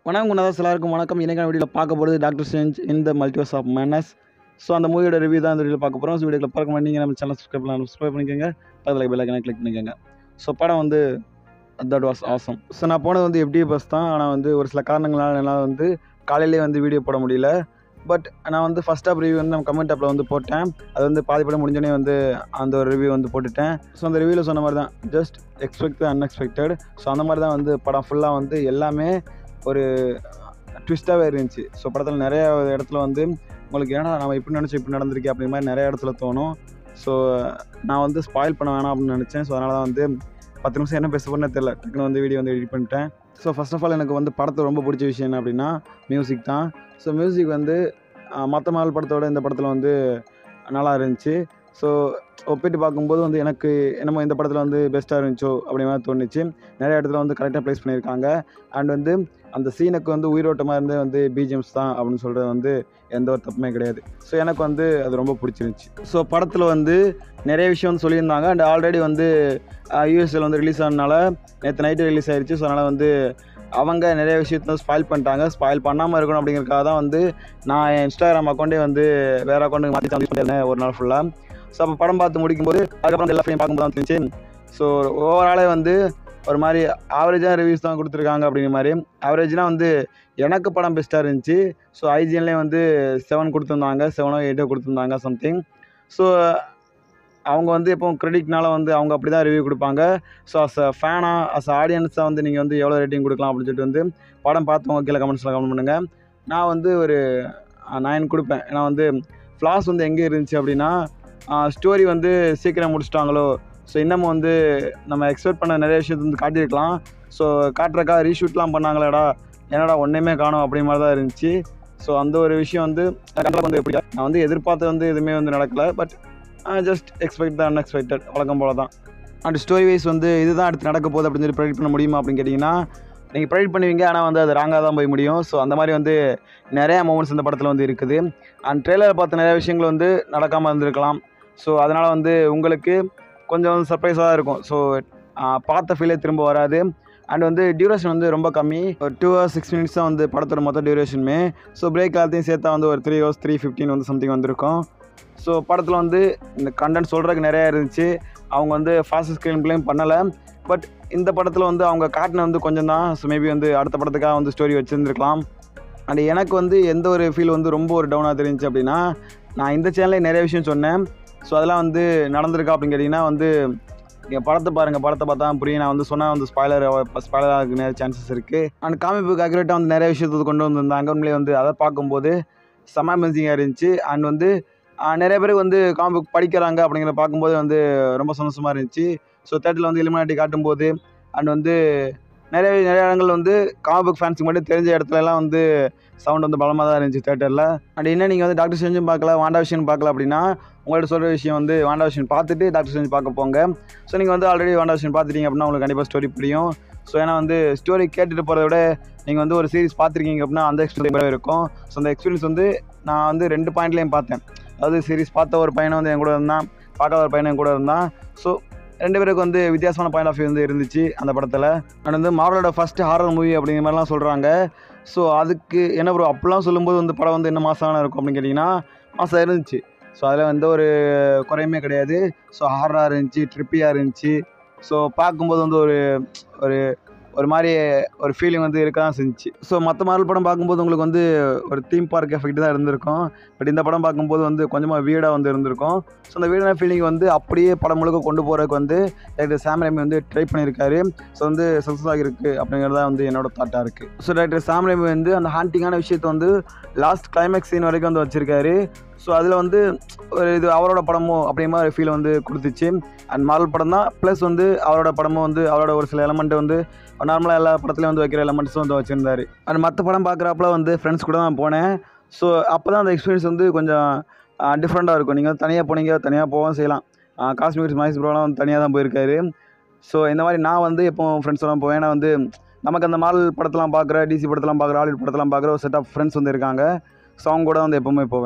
வணக்கம் குணதாஸ் எல்லாருக்கும் வணக்கம் இன்றைக்கான வீடியோவில் பார்க்க போகிறது doctor strange in the multiverse of madness so அந்த மூவியோட ரிவ்யூ தான் இந்த வீடியோவில் பார்க்க போகிறோம் ஸோ வீடியோவில் பார்க்க மாட்டீங்க நீங்கள் நம்ம சேனல் சப்ஸ்கிரைப் பண்ணலாம் சப்ஸ்கிரைப் பண்ணிக்கோங்க அதில் பெல் ஐக்கனை கிளிக் பண்ணிக்கோங்க ஸோ படம் வந்து தட் வாஸ் ஆசம் ஸோ நான் போனது வந்து எப்படி பஸ் தான் ஆனால் வந்து ஒரு சில காரணங்களால் என்னால் வந்து காலையிலே வந்து வீடியோ போட முடியல பட் நான் வந்து ஃபஸ்ட் ஆப் ரிவ்யூ வந்து நம்ம கமெண்ட் ஆப்பில் வந்து போட்டேன் அது வந்து பாதி படம் முடிஞ்சோடனே வந்து அந்த ஒரு ரிவ்யூ வந்து போட்டுட்டேன் ஸோ அந்த ரிவ்யூவில் சொன்ன மாதிரி தான் ஜஸ்ட் எக்ஸ்பெக்ட் அன்எக்ஸ்பெக்டட் ஸோ அந்த மாதிரி தான் வந்து படம் ஃபுல்லாக வந்து எல்லாமே ஒரு ட்விஸ்ட்டாகவே இருந்துச்சு ஸோ படத்தில் நிறைய இடத்துல வந்து உங்களுக்கு ஏன்னா நம்ம இப்படி நினச்சி இப்படி நடந்திருக்கே அப்படிங்கிற மாதிரி நிறைய இடத்துல தோணும் ஸோ நான் வந்து ஸ்பாயில் பண்ண வேணாம் அப்படின்னு நினச்சேன் ஸோ அதனால தான் வந்து பத்து நிமிஷம் என்ன பேச போறேன்னு தெரியல டக்குன்னு வந்து வீடியோ வந்து எடிட் பண்ணிட்டேன் ஸோ ஃபர்ஸ்ட் ஆஃப் ஆல் எனக்கு வந்து படத்தை ரொம்ப பிடிச்ச விஷயம் என்ன அப்படின்னா மியூசிக் தான் ஸோ மியூசிக் வந்து மற்ற மால் படத்தோட இந்த படத்தில் வந்து நல்லா இருந்துச்சு ஸோ ஒப்பிட்டு பார்க்கும்போது வந்து எனக்கு என்னமோ இந்த படத்தில் வந்து பெஸ்ட்டாக இருந்துச்சோ அப்படிங்கிற மாதிரி தோணுச்சு நிறைய இடத்துல வந்து கரெக்டாக ப்ளேஸ் பண்ணியிருக்காங்க அண்ட் வந்து அந்த சீனுக்கு வந்து உயிரோட்டமாக இருந்து வந்து பிஜிஎம்ஸ் தான் அப்படின்னு சொல்கிறது வந்து எந்த ஒரு தப்புமே கிடையாது ஸோ எனக்கு வந்து அது ரொம்ப பிடிச்சிருந்துச்சி ஸோ படத்தில் வந்து நிறைய விஷயம் வந்து சொல்லியிருந்தாங்க அண்ட் ஆல்ரெடி வந்து யூஎஸ்எல் வந்து ரிலீஸ் ஆனதுனால நேற்று நைட்டு ரிலீஸ் ஆயிடுச்சு ஸோ அதனால் வந்து அவங்க நிறைய விஷயத்த வந்து ஸ்பாயில் பண்ணிட்டாங்க ஸ்பாயில் பண்ணாமல் இருக்கணும் அப்படிங்கிறதுக்காக தான் வந்து நான் என் இன்ஸ்டாகிராம் அக்கௌண்ட்டே வந்து வேறு அக்கௌண்ட்டுக்கு மாற்றி யூஸ் பண்ணியிருந்தேன் ஒரு நாள் ஃபுல்லாக ஸோ அப்போ படம் பார்த்து முடிக்கும்போது அதுக்கப்புறம் எல்லா ஃபிலிம் பார்க்கும்போது தான் தெரிஞ்சு ஸோ ஓவராலே வந்து ஒரு மாதிரி ஆவரேஜாக ரிவ்யூஸ் தான் கொடுத்துருக்காங்க அப்படிங்கிற மாதிரி ஆவரேஜ்னால் வந்து எனக்கு படம் பெஸ்ட்டாக இருந்துச்சு ஸோ ஐஜிஎன்லேயே வந்து செவன் கொடுத்துருந்தாங்க செவனோ எயிட்டோ கொடுத்துருந்தாங்க சம்திங் ஸோ அவங்க வந்து எப்போ கிரெடிட்னால வந்து அவங்க அப்படி தான் ரிவ்யூ கொடுப்பாங்க ஸோ அஸ் அ ஃபேனாக அஸ் ஆடியன்ஸாக வந்து நீங்கள் வந்து எவ்வளோ ரேட்டிங் கொடுக்கலாம் அப்படின்னு சொல்லிட்டு வந்து படம் பார்த்தவங்க கீழே கமெண்ட்ஸில் கமெண்ட் பண்ணுங்கள் நான் வந்து ஒரு நைன் கொடுப்பேன் ஏன்னா வந்து ஃப்ளாஸ் வந்து எங்கே இருந்துச்சு அப்படின்னா ஸ்டோரி வந்து சீக்கிரம் முடிச்சிட்டாங்களோ ஸோ இன்னமும் வந்து நம்ம எக்ஸ்பெக்ட் பண்ண நிறைய விஷயத்தை வந்து காட்டியிருக்கலாம் ஸோ காட்டுறக்கா ரீஷூட்லாம் பண்ணாங்களேடா என்னடா ஒன்றையுமே காணும் அப்படி மாதிரி தான் இருந்துச்சு ஸோ அந்த ஒரு விஷயம் வந்து கண்டிப்பாக வந்து எப்படி நான் வந்து எதிர்பார்த்து வந்து எதுவுமே வந்து நடக்கலை பட் ஜஸ்ட் எக்ஸ்பெக்ட் தான் அன்எக்ஸ்பெக்டட் வழக்கம் போல தான் அண்ட் ஸ்டோரி வைஸ் வந்து இதுதான் அடுத்து நடக்க போகுது அப்படின்னு சொல்லி ப்ரெடிக்ட் பண்ண முடியுமா அப்படின்னு கேட்டிங்கன்னா நீங்கள் ப்ரெடிக்ட் பண்ணுவீங்க ஆனால் வந்து அது ராங்காக தான் போய் முடியும் ஸோ அந்த மாதிரி வந்து நிறையா மூமெண்ட்ஸ் இந்த படத்தில் வந்து இருக்குது அண்ட் ட்ரெய்லர் பார்த்த நிறைய விஷயங்கள் வந்து நடக்காமல் இருந்திருக்கலாம் ஸோ அதனால் வந்து உங்களுக்கு கொஞ்சம் வந்து சர்ப்ரைஸாக தான் இருக்கும் ஸோ பார்த்த ஃபீலே திரும்ப வராது அண்ட் வந்து டியூரேஷன் வந்து ரொம்ப கம்மி ஒரு டூ ஹவர்ஸ் சிக்ஸ் மினிட்ஸ் தான் வந்து படத்தோட மொத்த டியூரேஷனுமே ஸோ பிரேக் எல்லாத்தையும் சேர்த்தா வந்து ஒரு த்ரீ ஹவர்ஸ் த்ரீ ஃபிஃப்டின் வந்து சம்திங் வந்திருக்கும் ஸோ படத்தில் வந்து இந்த கண்டென்ட் சொல்கிறதுக்கு நிறையா இருந்துச்சு அவங்க வந்து ஃபாஸ்ட் ஸ்க்ரீன் பிளேயும் பண்ணலை பட் இந்த படத்தில் வந்து அவங்க காட்டின வந்து கொஞ்சம் தான் ஸோ மேபி வந்து அடுத்த படத்துக்காக வந்து ஸ்டோரி வச்சுருந்துருக்கலாம் அண்ட் எனக்கு வந்து எந்த ஒரு ஃபீல் வந்து ரொம்ப ஒரு டவுனாக தெரிஞ்சு அப்படின்னா நான் இந்த சேனல்லே நிறைய விஷயம் சொன்னேன் ஸோ அதெல்லாம் வந்து நடந்திருக்கா அப்படின்னு கேட்டிங்கன்னா வந்து நீங்கள் படத்தை பாருங்கள் படத்தை பார்த்தா புரியும் நான் வந்து சொன்னால் வந்து ஸ்பாய்லர் ஸ்பாய்லர் ஆகிறதுக்கு நிறைய சான்சஸ் இருக்குது அண்ட் காமிக் புக் அக்யூரேட்டாக வந்து நிறைய விஷயத்தை கொண்டு வந்திருந்தாங்க உண்மையிலே வந்து அதை பார்க்கும்போது செம்ம அமேசிங்காக இருந்துச்சு அண்ட் வந்து நிறைய பேருக்கு வந்து காமிக் புக் படிக்கிறாங்க அப்படிங்கிற பார்க்கும்போது வந்து ரொம்ப சந்தோஷமாக இருந்துச்சு ஸோ தேட்டரில் வந்து இலுமினாட்டி காட்டும்போது அண்ட் வந்து நிறைய நிறைய இடங்கள் வந்து காமிக் புக் ஃபேன்ஸுக்கு மட்டும் தெரிஞ்ச இடத்துலலாம் வந்து சவுண்ட் வந்து பலமாக தான் இருந்துச்சு தேட்டரில் அண்ட் என்ன நீங்கள் வந்து டாக்டர் செஞ்சும் பார்க்கல வாண்டா விஷயம் பார்க்கல அப்படின்னா உங்கள்ட்ட சொல்கிற விஷயம் வந்து வாண்டா விஷயம் பார்த்துட்டு டாக்டர் செஞ்சு பார்க்க போங்க ஸோ நீங்கள் வந்து ஆல்ரெடி வாண்டா விஷயம் பார்த்துட்டீங்க அப்படின்னா உங்களுக்கு கண்டிப்பாக ஸ்டோரி புரியும் ஸோ ஏன்னா வந்து ஸ்டோரி கேட்டுட்டு போகிறத விட நீங்கள் வந்து ஒரு சீரிஸ் பார்த்துருக்கீங்க அப்படின்னா அந்த எக்ஸ்பீரியன்ஸ் இருக்கும் ஸோ அந்த எக்ஸ்பீரியன்ஸ் வந்து நான் வந்து ரெண்டு பாயிண்ட்லேயும் பார்த்தேன் அதாவது சீரிஸ் பார்த்த ஒரு பையனை வந்து என் கூட இருந்தான் பார்க்காத ஒரு பையனை என் கூட இருந்தான் ஸோ ரெண்டு பேருக்கு வந்து வித்தியாசமான பாயிண்ட் ஆஃப் வியூ வந்து இருந்துச்சு அந்த படத்தில் அண்ட் வந்து மார்வலோட ஃபஸ்ட்டு ஹாரர் மூவி அப்படிங்கிற மாதிரிலாம் சொல்கிறாங்க ஸோ அதுக்கு என்ன ப்ரோ அப்படிலாம் சொல்லும்போது வந்து படம் வந்து என்ன மாதம் இருக்கும் அப்படின்னு கேட்டிங்கன்னா மாதம் இருந்துச்சு ஸோ அதில் எந்த ஒரு குறையுமே கிடையாது ஸோ ஹாரராக இருந்துச்சு ட்ரிப்பியாக இருந்துச்சு ஸோ பார்க்கும்போது வந்து ஒரு ஒரு ஒரு மாதிரி ஒரு ஃபீலிங் வந்து இருக்க தான் செஞ்சுச்சு ஸோ மற்ற மாடல் படம் பார்க்கும்போது உங்களுக்கு வந்து ஒரு தீம் பார்க் எஃபெக்ட் தான் இருந்திருக்கும் பட் இந்த படம் பார்க்கும்போது வந்து கொஞ்சமாக வீடாக வந்து இருந்திருக்கும் ஸோ அந்த வீடான ஃபீலிங் வந்து அப்படியே படம் முழுக்க கொண்டு போகிறதுக்கு வந்து டாக்டர் சாம் ரேமி வந்து ட்ரை பண்ணியிருக்காரு ஸோ வந்து சக்ஸஸ் ஆகிருக்கு அப்படிங்கிறதா வந்து என்னோட தாட்டாக இருக்குது ஸோ டாக்டர் சாம் ரேமி வந்து அந்த ஹாண்டிங்கான விஷயத்தை வந்து லாஸ்ட் கிளைமேக்ஸ் சீன் வரைக்கும் வந்து வச்சுருக்காரு ஸோ அதில் வந்து ஒரு இது அவரோட படமோ அப்படிங்கிற மாதிரி ஃபீல் வந்து கொடுத்துச்சு அண்ட் மாடல் படம் தான் ப்ளஸ் வந்து அவரோட படமும் வந்து அவரோட ஒரு சில எலமெண்ட்டு வந்து நார்மலாக எல்லா படத்துலையும் வந்து வைக்கிற எலமெண்ட்ஸும் வந்து வச்சுருந்தாரு அண்ட் மற்ற படம் பார்க்குறப்பல வந்து ஃப்ரெண்ட்ஸ் கூட தான் போனேன் ஸோ அப்போ தான் அந்த எக்ஸ்பீரியன்ஸ் வந்து கொஞ்சம் டிஃப்ரெண்ட்டாக இருக்கும் நீங்கள் வந்து தனியாக போனீங்க தனியாக போகவும் செய்யலாம் காஷ்மீர் மகேஷ் ப்ரோலாம் வந்து தனியாக தான் போயிருக்காரு ஸோ இந்த மாதிரி நான் வந்து இப்போ ஃப்ரெண்ட்ஸோட போவேன் ஏன்னா வந்து நமக்கு அந்த மால் படத்தெலாம் பார்க்குற டிசி படத்தெலாம் பார்க்குற ஹாலிவுட் படத்தெலாம் பார்க்குற ஒரு செட் ஆஃப் ஃப்ரெண்ட்ஸ் வந்து இருக்காங்க ஸோ அவங்க கூட வந்து எப்போவுமே போவேன்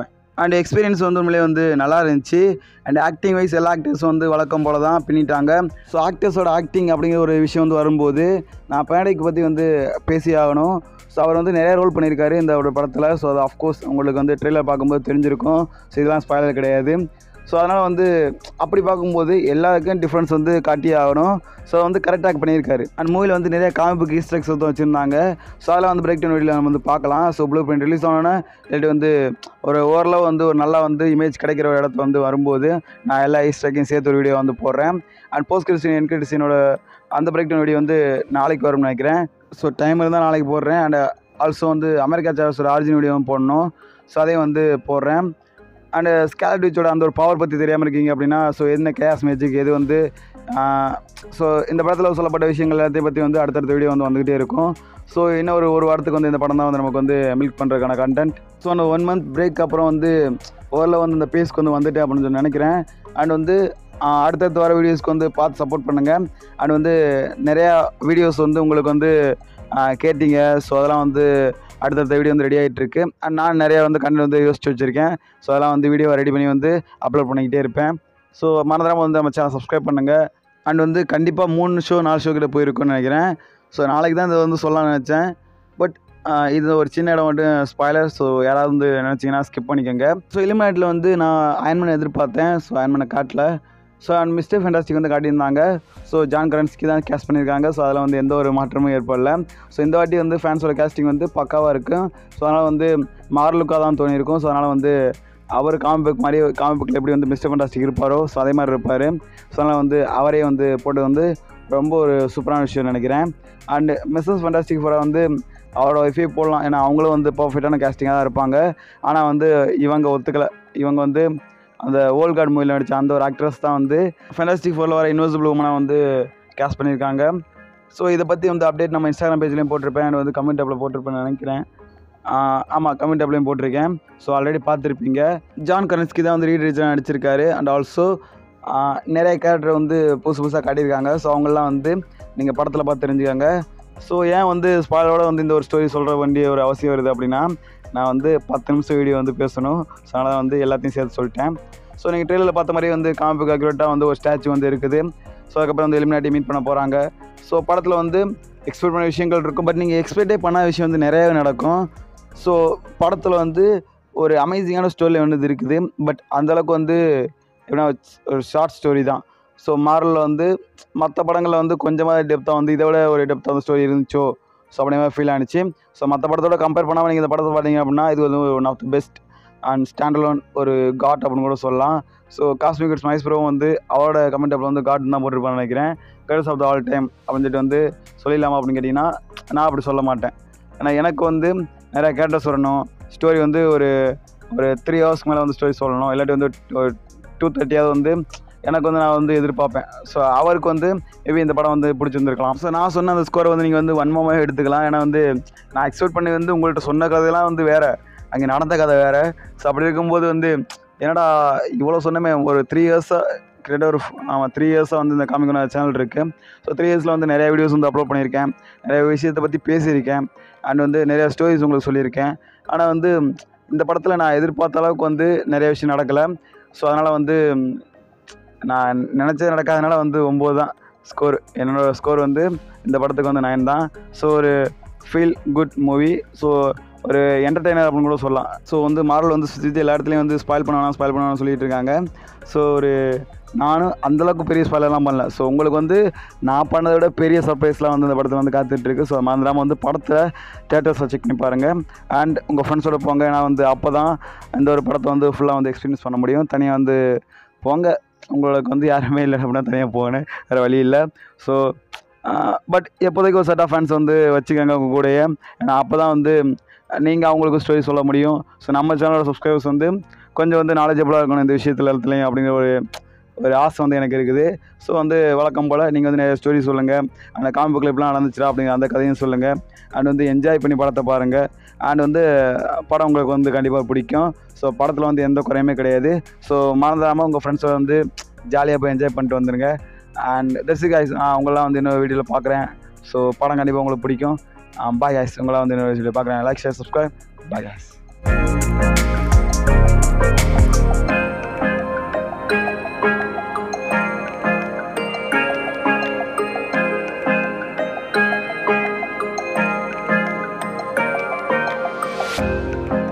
அண்ட் எக்ஸ்பீரியன்ஸ் வந்து உண்மையிலே வந்து நல்லா இருந்துச்சு அண்ட் ஆக்டிங் வைஸ் எல்லா ஆக்டர்ஸும் வந்து வழக்கம் போல தான் பின்னிட்டாங்க ஸோ ஆக்டர்ஸோட ஆக்டிங் அப்படிங்கிற ஒரு விஷயம் வந்து வரும்போது நான் பேடைக்கு பற்றி வந்து பேசி ஆகணும் ஸோ அவர் வந்து நிறைய ரோல் பண்ணியிருக்காரு இந்த ஒரு படத்தில் ஸோ அது அஃப்கோர்ஸ் உங்களுக்கு வந்து ட்ரெய்லர் பார்க்கும்போது தெரிஞ்சிருக்கும் ஸோ இதெல்லாம் ஸ்பாயிலர் கிடையாது ஸோ அதனால் வந்து அப்படி பார்க்கும்போது எல்லாருக்கும் டிஃப்ரென்ஸ் வந்து காட்டியே ஆகணும் ஸோ வந்து கரெக்டாக பண்ணியிருக்காரு அண்ட் மூவியில் வந்து நிறைய காமிக் புக் ஈஸ்டர்ஸ் வந்து வச்சுருந்தாங்க ஸோ அதெல்லாம் வந்து பிரேக் டவுன் வீடியோ நம்ம வந்து பார்க்கலாம் ஸோ ப்ளூ பிரிண்ட் ரிலீஸ் ஆனோன்னே இல்லாட்டி வந்து ஒரு ஓரளவு வந்து ஒரு நல்லா வந்து இமேஜ் கிடைக்கிற ஒரு இடத்துல வந்து வரும்போது நான் எல்லா ஈஸ்டர்க்கையும் சேர்த்து ஒரு வீடியோ வந்து போடுறேன் அண்ட் போஸ்ட் கிறிஸ்டின் என் கிறிஸ்டினோட அந்த பிரேக் டவுன் வீடியோ வந்து நாளைக்கு வரும்னு நினைக்கிறேன் ஸோ டைம் இருந்தால் நாளைக்கு போடுறேன் அண்ட் ஆல்சோ வந்து அமெரிக்கா சார்ஸோட ஆரிஜின் வீடியோவும் போடணும் ஸோ அதையும் வந்து போடுறேன் அண்டு ஸ்கேலட் விச்சோட அந்த ஒரு பவர் பற்றி தெரியாமல் இருக்கீங்க அப்படின்னா ஸோ என்ன கேஸ் மேஜிக் எது வந்து ஸோ இந்த படத்தில் சொல்லப்பட்ட விஷயங்கள் எல்லாத்தையும் பற்றி வந்து அடுத்தடுத்த வீடியோ வந்து வந்துகிட்டே இருக்கும் ஸோ இன்னும் ஒரு ஒரு வாரத்துக்கு வந்து இந்த படம் தான் வந்து நமக்கு வந்து மில்க் பண்ணுறதுக்கான கண்டென்ட் ஸோ அந்த ஒன் மந்த் பிரேக் அப்புறம் வந்து ஓரளவு வந்து இந்த பேஸ்க்கு வந்து வந்துட்டு அப்படின்னு சொல்லி நினைக்கிறேன் அண்ட் வந்து ஆஹ் அடுத்தடுத்து வர வீடியோஸ்க்கு வந்து பார்த்து சப்போர்ட் பண்ணுங்கள் அண்ட் வந்து நிறையா வீடியோஸ் வந்து உங்களுக்கு வந்து ஆஹ் கேட்டீங்க ஸோ அதெல்லாம் வந்து அடுத்தடுத்த வீடியோ வந்து ரெடி ஆகிட்டு இருக்கு அண்ட் நான் நிறையா வந்து கண்டென்ட் வந்து யோசிச்சு வச்சுருக்கேன் ஸோ அதெல்லாம் வந்து வீடியோ ரெடி பண்ணி வந்து அப்லோட் பண்ணிக்கிட்டே இருப்பேன் ஸோ மறந்துடாமல் வந்து நம்ம சேனல் சப்ஸ்கிரைப் பண்ணுங்கள் அண்ட் வந்து கண்டிப்பாக மூணு ஷோ நாலு ஷோ கிட்ட போயிருக்குன்னு நினைக்கிறேன் ஸோ நாளைக்கு தான் இதை வந்து சொல்லலாம்னு நினச்சேன் பட் இது ஒரு சின்ன இடம் மட்டும் ஸ்பாய்லர் ஸோ யாராவது வந்து நினச்சிங்கன்னா ஸ்கிப் பண்ணிக்கோங்க ஸோ இலிமினேட்டில் வந்து நான் அயன்மேனை எதிர்பார்த்தேன் ஸோ அயன்மேனை காட்டல ஸோ அண்ட் மிஸ்டர் ஃபென்டாஸ்டிக் வந்து காட்டியிருந்தாங்க ஸோ ஜான் கரன்ஸ்கி தான் கேஸ்ட் பண்ணியிருக்காங்க ஸோ அதில் வந்து எந்த ஒரு மாற்றமும் ஏற்படல ஸோ இந்த வாட்டி வந்து ஃபேன்ஸோட கேஸ்டிங் வந்து பக்காவாக இருக்கும் ஸோ அதனால் வந்து மாரலுக்காக தான் தோணியிருக்கும் ஸோ அதனால் வந்து அவர் காமிக் புக் மாதிரி காமிக் புக்கில் எப்படி வந்து மிஸ்டர் ஃபென்டாஸ்டிக் இருப்பாரோ ஸோ அதே மாதிரி இருப்பார் ஸோ அதனால் வந்து அவரே வந்து போட்டு வந்து ரொம்ப ஒரு சூப்பரான விஷயம் நினைக்கிறேன் அண்டு மிஸ்ஸஸ் ஃபென்டாஸ்டிக் ஃபோரை வந்து அவரோட ஒய்ஃபே போடலாம் ஏன்னா அவங்களும் வந்து பர்ஃபெக்டான கேஸ்டிங்காக தான் இருப்பாங்க ஆனால் வந்து இவங்க ஒத்துக்கலை இவங்க வந்து அந்த ஓல்ட் கார்டு மூவியில் நடித்த அந்த ஒரு ஆக்ட்ரஸ் தான் வந்து ஃபென்டாஸ்டிக் ஃபோரில் வர இன்வெசிபிள் உமனாக வந்து கேஸ்ட் பண்ணியிருக்காங்க ஸோ இதை பற்றி வந்து அப்டேட் நம்ம இன்ஸ்டாகிராம் பேஜ்லேயும் போட்டிருப்பேன் and வந்து கமெண்ட் டப்பில் போட்டிருப்பேன்னு நினைக்கிறேன் ஆமாம் கமெண்ட் டப்லையும் போட்டிருக்கேன் ஸோ ஆல்ரெடி பார்த்துருப்பீங்க ஜான் கரன்ஸ்கி தான் வந்து ரீட் ரீஜன் நடிச்சிருக்காரு அண்ட் ஆல்சோ நிறைய கேரக்டர் வந்து புதுசு புதுசாக காட்டியிருக்காங்க ஸோ அவங்களாம் வந்து நீங்கள் படத்தில் பார்த்து தெரிஞ்சுக்காங்க ஸோ ஏன் வந்து ஸ்பாயிலோட வந்து இந்த ஒரு ஸ்டோரி சொல்கிற வேண்டிய ஒரு அவசியம் வருது அப்படின்னா நான் வந்து பத்து நிமிஷம் வீடியோ வந்து பேசணும் ஸோ அதனால் வந்து எல்லாத்தையும் சேர்த்து சொல்லிட்டேன் ஸோ நீங்கள் ட்ரெயிலில் பார்த்த மாதிரி வந்து காமிப்புக்கு அக்யூரேட்டாக வந்து ஒரு ஸ்டாச்சு வந்து இருக்குது ஸோ அதுக்கப்புறம் வந்து எலிமினாட்டி மீட் பண்ண போகிறாங்க ஸோ படத்தில் வந்து எக்ஸ்பெக்ட் பண்ண விஷயங்கள் இருக்கும் பட் நீங்கள் எக்ஸ்பெக்டே பண்ணாத விஷயம் வந்து நிறையவே நடக்கும் ஸோ படத்தில் வந்து ஒரு அமேசிங்கான ஸ்டோரி வந்து இருக்குது பட் அந்தளவுக்கு வந்து எப்படின்னா ஒரு ஷார்ட் ஸ்டோரி தான் ஸோ மாரலில் வந்து மற்ற படங்களில் வந்து கொஞ்சமாக டெப்த்தாக வந்து இதை விட ஒரு டெப்த்தாக வந்து ஸ்டோரி இருந்துச்சோ ஸோ அப்படி மாதிரி ஃபீல் ஆனிச்சு ஸோ மற்ற படத்தோட கம்பேர் பண்ணாமல் நீங்கள் இந்த படத்தை பார்த்தீங்க அப்படின்னா இது வந்து one of the best and standalone ஒரு காட் அப்படின்னு கூட சொல்லலாம் ஸோ காஸ்மிக் ஸ்மைஸ் ப்ரோ வந்து அவரோட கமெண்ட் அப்பில் வந்து காட் தான் போட்டிருப்பான்னு நினைக்கிறேன் girls of the all time அப்படின்னு சொல்லிட்டு வந்து சொல்லிடலாமா அப்படின்னு கேட்டிங்கன்னா நான் அப்படி சொல்ல மாட்டேன் ஏன்னா எனக்கு வந்து நிறைய கேரக்டர்ஸ் வரணும் ஸ்டோரி வந்து ஒரு ஒரு த்ரீ ஹவர்ஸ்க்கு மேலே வந்து ஸ்டோரி சொல்லணும் இல்லாட்டி வந்து ஒரு டூ தேர்ட்டியாவது வந்து எனக்கு வந்து நான் வந்து எதிர்பார்ப்பேன் ஸோ அவருக்கு வந்து மேபி இந்த படம் வந்து பிடிச்சிருந்துருக்கலாம் ஸோ நான் சொன்ன அந்த ஸ்கோரை வந்து நீங்கள் வந்து வன்மமாக எடுத்துக்கலாம் ஏன்னா வந்து நான் எக்ஸ்பெக்ட் பண்ணி வந்து உங்கள்கிட்ட சொன்ன கதையெல்லாம் வந்து வேறு அங்கே நடந்த கதை வேறு ஸோ அப்படி இருக்கும்போது வந்து என்னடா இவ்வளோ சொன்னமே ஒரு த்ரீ இயர்ஸாக கிட்டத்தட்ட ஒரு ஆமாம் த்ரீ இயர்ஸாக வந்து இந்த காமிக்கணும் சேனல் இருக்குது ஸோ த்ரீ இயர்ஸில் வந்து நிறைய வீடியோஸ் வந்து அப்லோட் பண்ணியிருக்கேன் நிறைய விஷயத்தை பற்றி பேசியிருக்கேன் அண்ட் வந்து நிறைய ஸ்டோரிஸ் உங்களுக்கு சொல்லியிருக்கேன் ஆனால் வந்து இந்த படத்தில் நான் எதிர்பார்த்த அளவுக்கு வந்து நிறைய விஷயம் நடக்கலை ஸோ அதனால் வந்து நான் நினச்சது நடக்காதனால வந்து ஒம்பது தான் ஸ்கோர் என்னோடய ஸ்கோர் வந்து இந்த படத்துக்கு வந்து நைன் தான் ஸோ ஒரு ஃபீல் குட் மூவி ஸோ ஒரு என்டர்டெய்னர் அப்படின்னு கூட சொல்லலாம் ஸோ வந்து மாரல் வந்து சுற்றி எல்லா இடத்துலையும் வந்து ஸ்பாயில் பண்ண வேணாம் ஸ்பாயில் பண்ண வேணாம்னு சொல்லிட்டு இருக்காங்க ஸோ ஒரு நானும் அந்தளவுக்கு பெரிய ஸ்பாயிலெல்லாம் பண்ணல ஸோ உங்களுக்கு வந்து நான் பண்ணதை விட பெரிய சர்ப்ரைஸ்லாம் வந்து இந்த படத்தில் வந்து காத்துட்ருக்கு ஸோ மறந்துடாமல் வந்து படத்தை தேட்டர்ஸில் செக் பண்ணி பாருங்கள் அண்ட் உங்கள் ஃப்ரெண்ட்ஸோட போங்க ஏன்னா வந்து அப்போ தான் இந்த ஒரு படத்தை வந்து ஃபுல்லாக வந்து எக்ஸ்பீரியன்ஸ் பண்ண முடியும் தனியாக வந்து போங்க உங்களுக்கு வந்து யாருமே இல்லை அப்படின்னா தனியாக போகணும் வேறு வழி இல்லை ஸோ பட் எப்போதைக்கு ஒரு செட் ஆஃப் ஃபேன்ஸ் வந்து வச்சுக்கோங்க உங்கள் கூடயே ஏன்னா அப்போ தான் வந்து நீங்கள் அவங்களுக்கு ஸ்டோரி சொல்ல முடியும் ஸோ நம்ம சேனலோட சப்ஸ்கிரைபர்ஸ் வந்து கொஞ்சம் வந்து நாலேஜபிளாக இருக்கணும் இந்த விஷயத்தில் எல்லாத்துலேயும் அப்படிங்கிற ஒரு ஒரு ஆசை வந்து எனக்கு இருக்குது ஸோ வந்து வழக்கம் போல் நீங்கள் வந்து நிறைய ஸ்டோரி சொல்லுங்கள் அந்த காமிக் புக்கில் இப்படிலாம் நடந்துச்சுடா அப்படிங்கிற அந்த கதையும் சொல்லுங்கள் அண்ட் வந்து என்ஜாய் பண்ணி படத்தை பாருங்கள் அண்ட் வந்து படம் உங்களுக்கு வந்து கண்டிப்பாக பிடிக்கும் ஸோ படத்தில் வந்து எந்த குறையுமே கிடையாது ஸோ மறந்துடாமல் உங்கள் ஃப்ரெண்ட்ஸோட வந்து ஜாலியாக போய் என்ஜாய் பண்ணிட்டு வந்துடுங்க அண்ட் தட்ஸ் காய்ஸ் நான் உங்களெலாம் வந்து இன்னொரு வீடியோவில் பார்க்குறேன் ஸோ படம் கண்டிப்பாக உங்களுக்கு பிடிக்கும் பாய் காய்ஸ் உங்களாம் வந்து இன்னொரு வீடியோ பார்க்குறேன் like share subscribe bye guys பண்ணுங்கள்